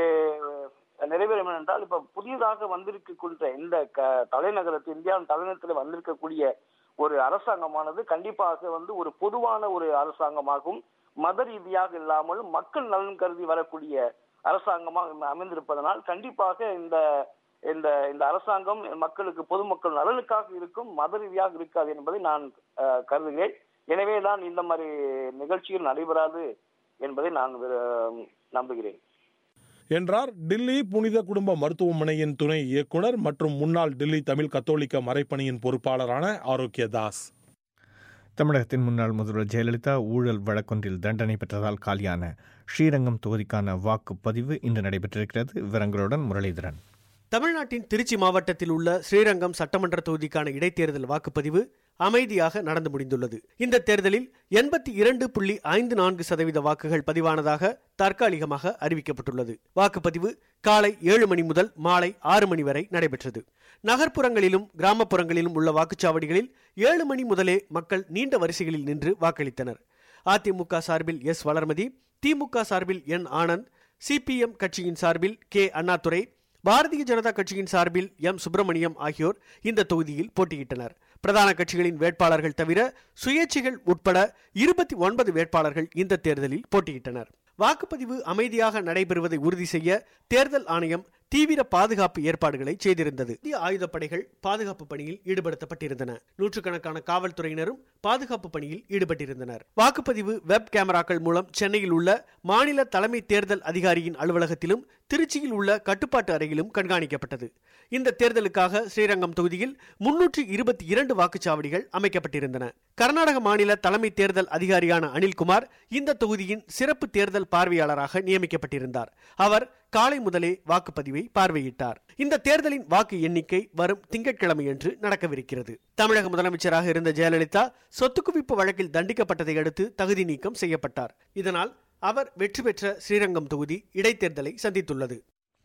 S13: அஹ், நிறைவேறும் என்றால் இப்ப புதிதாக வந்திருக்கக்கூடிய இந்த க- தலைநகரத்தில் இந்தியாவின் தலைநகரத்தில் வந்திருக்கக்கூடிய ஒரு அரசாங்கமானது கண்டிப்பாக வந்து ஒரு பொதுவான ஒரு அரசாங்கமாகவும் மத ரீதியாக இல்லாமல் மக்கள் நலன் கருதி வரக்கூடிய அரசாங்கமாக அமைந்திருப்பதனால் கண்டிப்பாக இந்த இந்த இந்த அரசாங்கம் மக்களுக்கு பொதுமக்கள் நலனுக்காக இருக்கும் மத ரீதியாக இருக்காது என்பதை நான் அஹ், கருதுகிறேன் எனவே தான் இந்த மாதிரி நிகழ்ச்சிகள் நடைபெறாது என்பதை நான் அஹ், நம்புகிறேன்
S12: என்றார் டில்லி புனித குடும்ப மருத்துவமனையின் துணை இயக்குனர் மற்றும் முன்னாள் டில்லி தமிழ் கத்தோலிக்க மறைப்பணியின் பொறுப்பாளரான ஆரோக்கியதாஸ்
S1: தமிழகத்தின் முன்னாள் முதல்வர் ஜெயலலிதா ஊழல் வழக்கொன்றில் தண்டனை பெற்றதால் காலியான ஸ்ரீரங்கம் தொகுதிக்கான வாக்குப்பதிவு இன்று நடைபெற்றிருக்கிறது விவரங்களுடன் முரளிதரன்
S14: தமிழ்நாட்டின் திருச்சி மாவட்டத்தில் உள்ள ஸ்ரீரங்கம் சட்டமன்ற தொகுதிக்கான இடைத்தேர்தல் வாக்குப்பதிவு அமைதியாக நடந்து முடிந்துள்ளது இந்த தேர்தலில் எண்பத்தி இரண்டு புள்ளி ஐந்து நான்கு சதவீத வாக்குகள் பதிவானதாக தற்காலிகமாக அறிவிக்கப்பட்டுள்ளது வாக்குப்பதிவு காலை ஏழு மணி முதல் மாலை ஆறு மணி வரை நடைபெற்றது நகர்ப்புறங்களிலும் கிராமப்புறங்களிலும் உள்ள வாக்குச்சாவடிகளில் ஏழு மணி முதலே மக்கள் நீண்ட வரிசைகளில் நின்று வாக்களித்தனர் அதிமுக சார்பில் எஸ் வளர்மதி திமுக சார்பில் என் ஆனந்த் சிபிஎம் கட்சியின் சார்பில் கே அண்ணாதுரை பாரதிய ஜனதா கட்சியின் சார்பில் எம் சுப்பிரமணியம் ஆகியோர் இந்த தொகுதியில் போட்டியிட்டனர் பிரதான கட்சிகளின் வேட்பாளர்கள் தவிர சுயேட்சைகள் உட்பட இருபத்தி ஒன்பது வேட்பாளர்கள் இந்த தேர்தலில் போட்டியிட்டனர் வாக்குப்பதிவு அமைதியாக நடைபெறுவதை உறுதி செய்ய தேர்தல் ஆணையம் தீவிர பாதுகாப்பு ஏற்பாடுகளை செய்திருந்தது இந்திய ஆயுதப்படைகள் பாதுகாப்பு பணியில் ஈடுபடுத்தப்பட்டிருந்தன நூற்றுக்கணக்கான காவல்துறையினரும் பாதுகாப்பு பணியில் ஈடுபட்டிருந்தனர் வாக்குப்பதிவு வெப் கேமராக்கள் மூலம் சென்னையில் உள்ள மாநில தலைமை தேர்தல் அதிகாரியின் அலுவலகத்திலும் திருச்சியில் உள்ள கட்டுப்பாட்டு அறையிலும் கண்காணிக்கப்பட்டது இந்த தேர்தலுக்காக ஸ்ரீரங்கம் தொகுதியில் முன்னூற்றி இருபத்தி இரண்டு வாக்குச்சாவடிகள் அமைக்கப்பட்டிருந்தன கர்நாடக மாநில தலைமை தேர்தல் அதிகாரியான அனில்குமார் இந்த தொகுதியின் சிறப்பு தேர்தல் பார்வையாளராக நியமிக்கப்பட்டிருந்தார் அவர் காலை முதலே வாக்குப்பதிவை பார்வையிட்டார் இந்த தேர்தலின் வாக்கு எண்ணிக்கை வரும் திங்கட்கிழமையன்று நடக்கவிருக்கிறது தமிழக முதலமைச்சராக இருந்த ஜெயலலிதா சொத்து குவிப்பு வழக்கில் தண்டிக்கப்பட்டதை அடுத்து தகுதி நீக்கம் செய்யப்பட்டார் இதனால் அவர் வெற்றி பெற்ற ஸ்ரீரங்கம் தொகுதி இடைத்தேர்தலை சந்தித்துள்ளது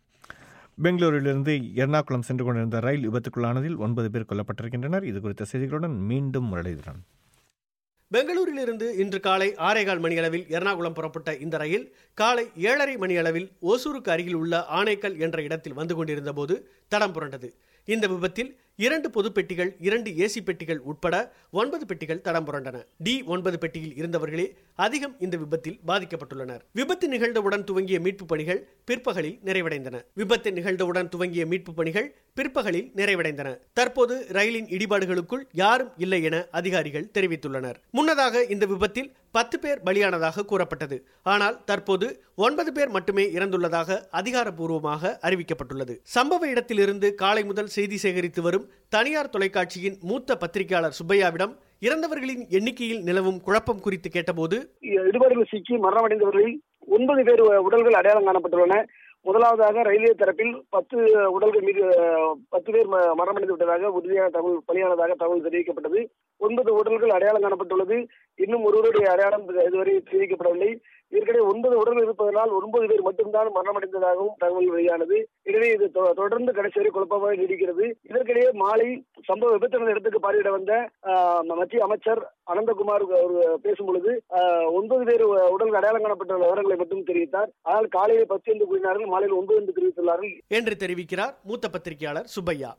S1: பெங்களூரிலிருந்து எர்ணாகுளம் சென்று கொண்டிருந்த ரயில் விபத்துக்குள்ளானதில் ஒன்பது பேர் கொல்லப்பட்டிருக்கின்றனர் இது குறித்த செய்திகளுடன் மீண்டும் முரளிதரன்
S14: பெங்களூரிலிருந்து இன்று காலை ஆறேகால் மணியளவில் எர்ணாகுளம் புறப்பட்ட இந்த ரயில் காலை ஏழரை மணியளவில் ஓசூருக்கு அருகில் உள்ள ஆனைக்கல் என்ற இடத்தில் வந்து கொண்டிருந்த போது தடம் புரண்டது இந்த விபத்தில் இரண்டு பொது பெட்டிகள் இரண்டு ஏசி பெட்டிகள் உட்பட ஒன்பது பெட்டிகள் தடம் புரண்டன டி ஒன்பது பெட்டியில் இருந்தவர்களே அதிகம் இந்த விபத்தில் பாதிக்கப்பட்டுள்ளனர் விபத்து நிகழ்ந்தவுடன் துவங்கிய மீட்பு பணிகள் பிற்பகலில் நிறைவடைந்தன விபத்து நிகழ்ந்தவுடன் துவங்கிய மீட்பு பணிகள் பிற்பகலில் நிறைவடைந்தன தற்போது ரயிலின் இடிபாடுகளுக்குள் யாரும் இல்லை என அதிகாரிகள் தெரிவித்துள்ளனர் முன்னதாக இந்த விபத்தில் பத்து பேர் பலியானதாக கூறப்பட்டது ஆனால் தற்போது ஒன்பது பேர் மட்டுமே இறந்துள்ளதாக அதிகாரப்பூர்வமாக அறிவிக்கப்பட்டுள்ளது சம்பவ இடத்திலிருந்து காலை முதல் செய்தி சேகரித்து வரும் தனியார் தொலைக்காட்சியின் மூத்த பத்திரிகையாளர் சுப்பையாவிடம் இறந்தவர்களின் எண்ணிக்கையில் நிலவும் குழப்பம் குறித்து கேட்டபோது
S15: இடுபாடுகள் சிக்கி மரணமடைந்தவர்களில் ஒன்பது பேர் உடல்கள் அடையாளம் காணப்பட்டுள்ளன முதலாவதாக ரயில்வே தரப்பில் பத்து உடல்கள் மீது அஹ், பத்து பேர் ம- மரணமடைந்து விட்டதாக உறுதியான தகவல் பலியானதாக தகவல் தெரிவிக்கப்பட்டது ஒன்பது உடல்கள் அடையாளம் காணப்பட்டுள்ளது இன்னும் ஒருவருடைய அடையாளம் இதுவரை தெரிவிக்கப்படவில்லை ஏற்கனவே ஒன்பது உடல்கள் இருப்பதனால் ஒன்பது பேர் மட்டும்தான் மரணமடைந்ததாகவும் தகவல் வெளியானது எனவே இது தொ- தொடர்ந்து கடைசி வரை குழப்பமாக நீடிக்கிறது இதற்கிடையே மாலை சம்பவ விபத்து நடந்த இடத்துக்கு பார்வையிட வந்த ஆஹ், மத்திய அமைச்சர் அனந்தகுமார் அவர் பேசும் பொழுது ஆஹ், ஒன்பது பேர் உடல்கள் அடையாளம் காணப்பட்ட விவரங்களை மட்டும் தெரிவித்தார் ஆனால் காலையில் பத்து என்று கூறினார்கள் மாலையில் ஒன்பது என்று தெரிவித்துள்ளார்கள்
S14: என்று தெரிவிக்கிறார் மூத்த பத்திரிகையாளர் சுப்பையா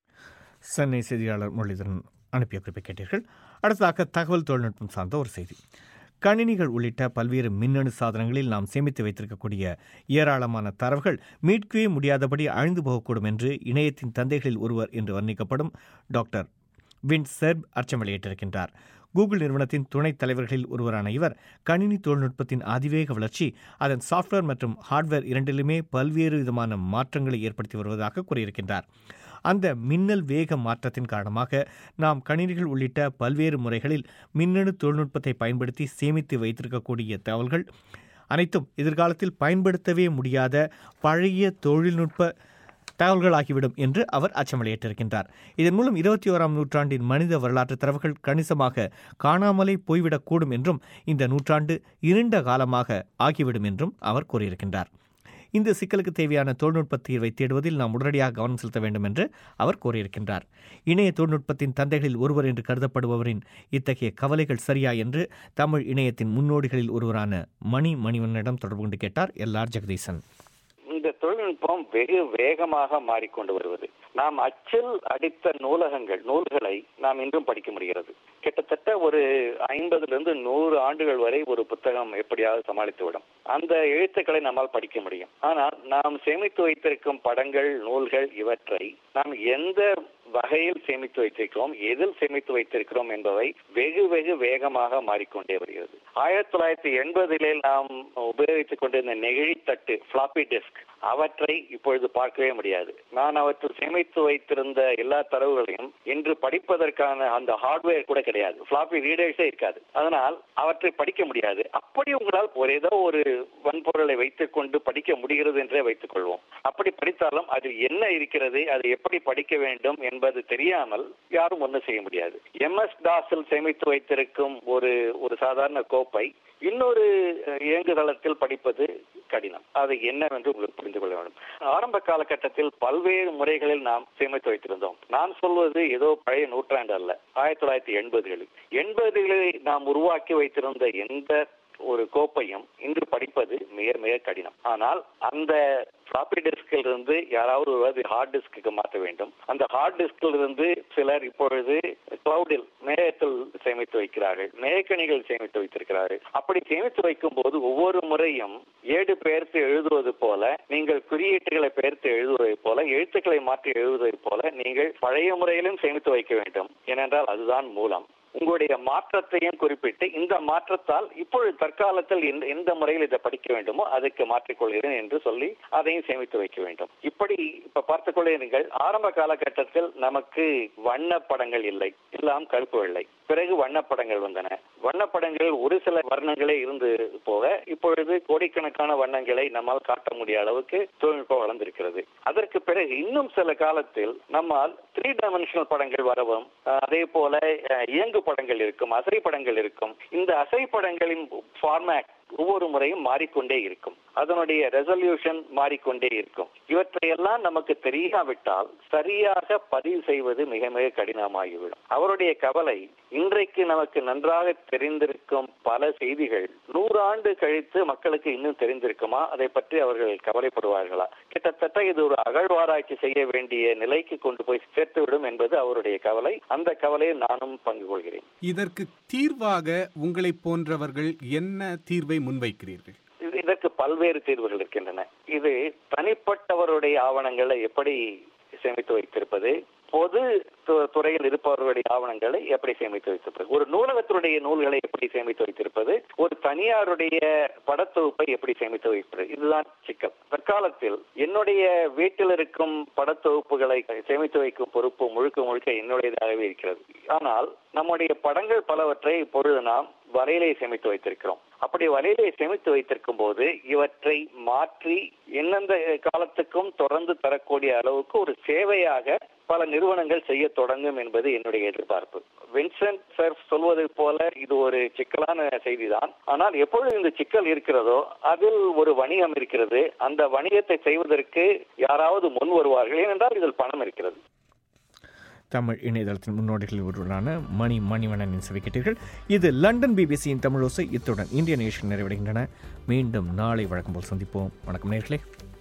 S1: சென்னை செய்தியாளர் முரளிதரன் அனுப்பிய குறிப்பை கேட்டீர்கள் அடுத்ததாக தகவல் தொழில்நுட்பம் சார்ந்த ஒரு செய்தி கணினிகள் உள்ளிட்ட பல்வேறு மின்னணு சாதனங்களில் நாம் சேமித்து வைத்திருக்கக்கூடிய ஏராளமான தரவுகள் மீட்கவே முடியாதபடி அழிந்து போகக்கூடும் என்று இணையத்தின் தந்தைகளில் ஒருவர் என்று வர்ணிக்கப்படும் டாக்டர் வின் செர்ப் அச்சம் வெளியிட்டிருக்கின்றார் கூகுள் நிறுவனத்தின் துணைத் தலைவர்களில் ஒருவரான இவர் கணினி தொழில்நுட்பத்தின் அதிவேக வளர்ச்சி அதன் சாஃப்ட்வேர் மற்றும் ஹார்ட்வேர் இரண்டிலுமே பல்வேறு விதமான மாற்றங்களை ஏற்படுத்தி வருவதாக கூறியிருக்கின்றார் அந்த மின்னல் வேக மாற்றத்தின் காரணமாக நாம் கணினிகள் உள்ளிட்ட பல்வேறு முறைகளில் மின்னணு தொழில்நுட்பத்தை பயன்படுத்தி சேமித்து வைத்திருக்கக்கூடிய தகவல்கள் அனைத்தும் எதிர்காலத்தில் பயன்படுத்தவே முடியாத பழைய தொழில்நுட்ப தகவல்களாகிவிடும் என்று அவர் அச்சம் வெளியிட்டிருக்கின்றார் இதன் மூலம் இருபத்தி ஓராம் நூற்றாண்டின் மனித வரலாற்று தரவுகள் கணிசமாக காணாமலே போய்விடக்கூடும் என்றும் இந்த நூற்றாண்டு இருண்ட காலமாக ஆகிவிடும் என்றும் அவர் கூறியிருக்கின்றார் இந்த சிக்கலுக்கு தேவையான தொழில்நுட்ப தீர்வை தேடுவதில் நாம் உடனடியாக கவனம் செலுத்த வேண்டும் என்று அவர் கூறியிருக்கின்றார் இணைய தொழில்நுட்பத்தின் தந்தைகளில் ஒருவர் என்று கருதப்படுபவரின் இத்தகைய கவலைகள் சரியா என்று தமிழ் இணையத்தின் முன்னோடிகளில் ஒருவரான மணி மணிவண்ணனிடம் தொடர்பு கொண்டு கேட்டார் எல் ஆர் ஜெகதீசன்
S16: இந்த தொழில்நுட்பம் வெகு வேகமாக மாறிக்கொண்டு வருவது நாம் அச்சில் அடித்த நூலகங்கள் நூல்களை நாம் இன்றும் படிக்க முடிகிறது கிட்டத்தட்ட ஒரு ஐம்பதிலிருந்து நூறு ஆண்டுகள் வரை ஒரு புத்தகம் எப்படியாவது சமாளித்துவிடும் அந்த எழுத்துக்களை நம்மால் படிக்க முடியும் ஆனால் நாம் சேமித்து வைத்திருக்கும் படங்கள் நூல்கள் இவற்றை நாம் எந்த வகையில் சேமித்து வைத்திருக்கிறோம் எதில் சேமித்து வைத்திருக்கிறோம் என்பவை வெகு வெகு வேகமாக மாறிக்கொண்டே வருகிறது ஆயிரத்தி தொள்ளாயிரத்தி எண்பதிலே நாம் உபயோகித்துக் கொண்டிருந்த நெகிழி தட்டு ஃபிளாப்பி டிஸ்க் அவற்றை இப்பொழுது பார்க்கவே முடியாது நான் அவற்றில் சேமித்து வைத்திருந்த எல்லா தரவுகளையும் இன்று படிப்பதற்கான அந்த ஹார்ட்வேர் கூட கிடையாது ஃபிளாப்பி ரீடர்ஸே இருக்காது அதனால் அவற்றை படிக்க முடியாது அப்படி உங்களால் ஒரு ஏதோ ஒரு வன்பொருளை வைத்துக் கொண்டு படிக்க முடிகிறது என்றே வைத்துக் கொள்வோம் அப்படி படித்தாலும் அதில் என்ன இருக்கிறது அதை எப்படி படிக்க வேண்டும் என்பது தெரியாமல் யாரும் ஒன்றும் செய்ய முடியாது எம்எஸ் டாஸில் சேமித்து வைத்திருக்கும் ஒரு ஒரு சாதாரண கோப்பை இன்னொரு அஹ், இயங்குதளத்தில் படிப்பது கடினம் அது என்னவென்று உங்களுக்கு புரிந்து கொள்ள வேண்டும் ஆரம்ப காலகட்டத்தில் பல்வேறு முறைகளில் நாம் சேமித்து வைத்திருந்தோம் நான் சொல்வது ஏதோ பழைய நூற்றாண்டு அல்ல ஆயிரத்தி தொள்ளாயிரத்தி எண்பதுகளில் எண்பதுகளில் நாம் உருவாக்கி வைத்திருந்த எந்த ஒரு கோப்பையும் இன்று படிப்பது மிக மிக கடினம் ஆனால் அந்த ஃபிளாப்பி டிஸ்கில் இருந்து யாராவது ஒருவர் ஹார்ட் டிஸ்க்கு மாற்ற வேண்டும் அந்த ஹார்ட் டிஸ்கில் இருந்து சிலர் இப்பொழுது கிளவுடில் மேகத்தில் சேமித்து வைக்கிறார்கள் மேகக்கணிகள் சேமித்து வைத்திருக்கிறார்கள் அப்படி சேமித்து வைக்கும் போது ஒவ்வொரு முறையும் ஏடு பெயர்த்து எழுதுவது போல நீங்கள் குறியீட்டுகளை பெயர்த்து எழுதுவதை போல எழுத்துக்களை மாற்றி எழுதுவதை போல நீங்கள் பழைய முறையிலும் சேமித்து வைக்க வேண்டும் ஏனென்றால் அதுதான் மூலம் உங்களுடைய மாற்றத்தையும் குறிப்பிட்டு இந்த மாற்றத்தால் இப்பொழுது தற்காலத்தில் எந்த எந்த முறையில் இதை படிக்க வேண்டுமோ அதுக்கு மாற்றிக்கொள்கிறேன் என்று சொல்லி அதையும் சேமித்து வைக்க வேண்டும் இப்படி இப்ப பார்த்துக் கொள்கிறீர்கள் ஆரம்ப காலகட்டத்தில் நமக்கு வண்ண படங்கள் இல்லை எல்லாம் கருப்பு வெள்ளை பிறகு வண்ணப்படங்கள் வந்தன வண்ணப்படங்கள் ஒரு சில வர்ணங்களே இருந்து போக இப்பொழுது கோடிக்கணக்கான வண்ணங்களை நம்மால் காட்ட முடிய அளவுக்கு தொழில்நுட்பம் வளர்ந்திருக்கிறது அதற்கு பிறகு இன்னும் சில காலத்தில் நம்மால் த்ரீ டைமென்ஷனல் படங்கள் வரவும் அஹ், அதே போல அஹ், இயங்கு படங்கள் இருக்கும் அசை படங்கள் இருக்கும் இந்த அசை படங்களின் ஃபார்மேட் ஒவ்வொரு முறையும் மாறிக்கொண்டே இருக்கும் அதனுடைய ரெசல்யூஷன் மாறிக்கொண்டே இருக்கும் இவற்றையெல்லாம் நமக்கு தெரியாவிட்டால் சரியாக பதிவு செய்வது மிக மிக கடினமாகிவிடும் அவருடைய கவலை இன்றைக்கு நமக்கு நன்றாக தெரிந்திருக்கும் பல செய்திகள் நூறு ஆண்டு கழித்து மக்களுக்கு இன்னும் தெரிந்திருக்குமா அதை பற்றி அவர்கள் கவலைப்படுவார்களா கிட்டத்தட்ட இது ஒரு அகழ்வாராய்ச்சி செய்ய வேண்டிய நிலைக்கு கொண்டு போய் சேர்த்துவிடும் என்பது அவருடைய கவலை அந்த கவலையில் நானும் பங்கு கொள்கிறேன்
S17: இதற்கு தீர்வாக உங்களை போன்றவர்கள் என்ன தீர்வை முன்வைக்கிறீர்கள்
S16: இது- இதற்கு பல்வேறு தீர்வுகள் இருக்கின்றன இது தனிப்பட்டவருடைய ஆவணங்களை எப்படி சேமித்து வைத்திருப்பது பொது து- துறையில் இருப்பவர்களுடைய ஆவணங்களை எப்படி சேமித்து வைத்திருப்பது ஒரு நூலகத்தினுடைய நூல்களை எப்படி சேமித்து வைத்திருப்பது ஒரு தனியாருடைய படத்தொகுப்பை எப்படி சேமித்து வைப்பது இதுதான் சிக்கல் தற்காலத்தில் என்னுடைய வீட்டில் இருக்கும் படத்தொகுப்புகளை சேமித்து வைக்கும் பொறுப்பு முழுக்க முழுக்க என்னுடையதாகவே இருக்கிறது ஆனால் நம்முடைய படங்கள் பலவற்றை இப்பொழுது நாம் வரையிலே சேமித்து வைத்திருக்கிறோம் அப்படி வரையிலே சேமித்து வைத்திருக்கும் போது இவற்றை மாற்றி எந்தெந்த காலத்துக்கும் தொடர்ந்து தரக்கூடிய அளவுக்கு ஒரு சேவையாக பல நிறுவனங்கள் செய்ய தொடங்கும் என்பது என்னுடைய எதிர்பார்ப்பு வின்சென்ட் சர்ஃப் சொல்வது போல இது ஒரு சிக்கலான செய்திதான் ஆனால் எப்பொழுது இந்த சிக்கல் இருக்கிறதோ அதில் ஒரு வணிகம் இருக்கிறது அந்த வணிகத்தை செய்வதற்கு யாராவது முன் வருவார்கள் ஏனென்றால் இதில் பணம் இருக்கிறது
S1: தமிழ் இணையதளத்தின் முன்னோடிகளில் ஒருவரான மணி மணிவண்ணனின் செவி கேட்டீர்கள் இது லண்டன் பிபிசியின் தமிழோசை இத்துடன் இந்திய நேஷன் நிறைவடைகின்றன மீண்டும் நாளை வழக்கம் போல் சந்திப்போம் வணக்கம் நேர்களே